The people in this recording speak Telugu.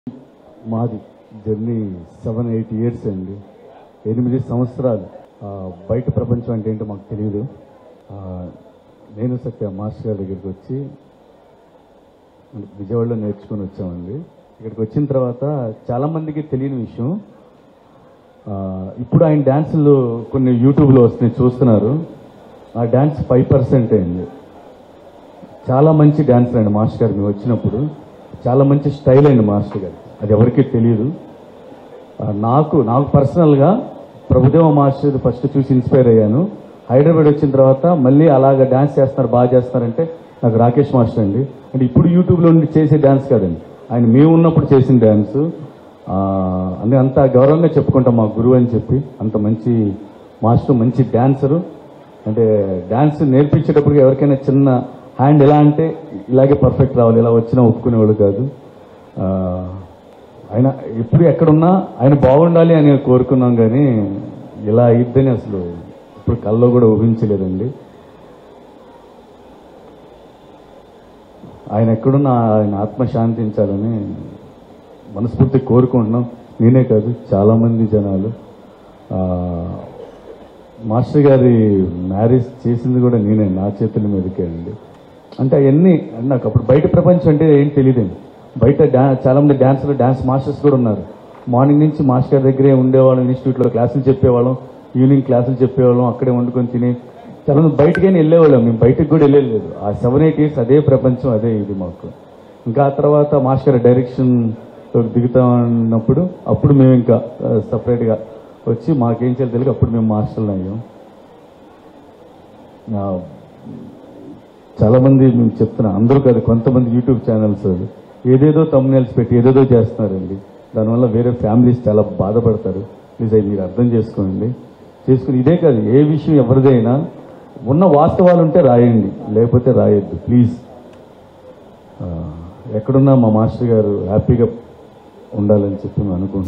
మాది జర్నీ సెవెన్ ఎయిట్ ఇయర్స్ అండి ఎనిమిది సంవత్సరాలు ఆ, బయట ప్రపంచం అంటే ఏంటో మాకు తెలియదు ఆ, నేను సత్య మాస్టర్ గారి దగ్గరికి వచ్చి విజయవాడలో నేర్చుకుని వచ్చామండి ఇక్కడికి వచ్చిన తర్వాత చాలా మందికి తెలియని విషయం ఆ, ఇప్పుడు ఆయన డ్యాన్సులు కొన్ని యూట్యూబ్లో వస్తున్నాయి చూస్తున్నారు ఆ డ్యాన్స్ ఫైవ్ పర్సెంట్ అయింది చాలా మంచి డ్యాన్సర్ అండి మాస్టర్ గారు మేము వచ్చినప్పుడు చాలా మంచి స్టైల్ అండి మాస్టర్ గారు అది ఎవరికీ తెలియదు ఆ, నాకు నాకు పర్సనల్గా ప్రభుదేవ మాస్టర్ ఫస్ట్ చూసి ఇన్స్పైర్ అయ్యాను హైదరాబాద్ వచ్చిన తర్వాత మళ్ళీ అలాగ డ్యాన్స్ చేస్తున్నారు బాగా చేస్తున్నారంటే నాకు రాకేష్ మాస్టర్ అండి అంటే ఇప్పుడు యూట్యూబ్లో ఉండి చేసే డ్యాన్స్ కాదండి ఆయన మేము ఉన్నప్పుడు చేసిన డ్యాన్స్ అంటే అంత గౌరవంగా చెప్పుకుంటాం మా గురువు అని చెప్పి అంత మంచి మాస్టర్ మంచి డ్యాన్సరు అంటే డ్యాన్స్ నేర్పించేటప్పుడు ఎవరికైనా చిన్న హ్యాండ్ ఎలా అంటే ఇలాగే పర్ఫెక్ట్ రావాలి ఇలా వచ్చినా ఒప్పుకునేవాడు కాదు ఆ, ఆయన ఎప్పుడు ఎక్కడున్నా ఆయన బాగుండాలి అని కోరుకున్నాం కానీ ఇలా అయిద్దని అసలు ఇప్పుడు కల్లో కూడా ఊహించలేదండి ఆయన ఎక్కడున్నా ఆయన ఆత్మ శాంతించాలని మనస్ఫూర్తి కోరుకుంటున్నాం నేనే కాదు చాలామంది జనాలు ఆ, మాస్టర్ గారి మ్యారేజ్ చేసింది కూడా నేనే నా చేతుల మీదకే అండి అంటే అవన్నీ నాకు అప్పుడు బయట ప్రపంచం అంటే ఏం తెలియదండి బయట డా చాలా మంది డాన్సర్లు డాన్స్ మాస్టర్స్ కూడా ఉన్నారు మార్నింగ్ నుంచి మాస్టర్ గారి దగ్గరే ఉండేవాళ్ళం ఇన్స్టిట్యూట్లో క్లాసులు చెప్పేవాళ్ళం ఈవినింగ్ క్లాసులు చెప్పేవాళ్ళం అక్కడే వండుకొని తిని చాలా మంది బయటకైనా వెళ్ళేవాళ్ళం మేము బయటకు కూడా వెళ్ళలేదు ఆ సెవెన్ ఎయిట్ ఇయర్స్ అదే ప్రపంచం అదే ఇది మాకు ఇంకా ఆ తర్వాత మాస్టర్ గారి డైరెక్షన్ దిగుతా ఉన్నప్పుడు అప్పుడు మేము ఇంకా సపరేట్గా వచ్చి మాకేం చేయాలి తెలియక అప్పుడు మేము మాస్టర్లు అయ్యాం ఆ, చాలా మంది మేము చెప్తున్నా అందరూ కాదు కొంతమంది యూట్యూబ్ ఛానల్స్ ఏదేదో తమ్నేల్స్ పెట్టి ఏదేదో చేస్తున్నారండి దానివల్ల వేరే ఫ్యామిలీస్ చాలా బాధపడతారు ప్లీజ్ అవి మీరు అర్థం చేసుకోండి చేసుకుని ఇదే కాదు ఏ విషయం ఎవరిదైనా ఉన్న వాస్తవాలు ఉంటే రాయండి లేకపోతే రాయొద్దు ప్లీజ్ ఎక్కడున్నా మా మాస్టర్ గారు హ్యాపీగా ఉండాలని చెప్పి మేము అనుకుంటున్నాం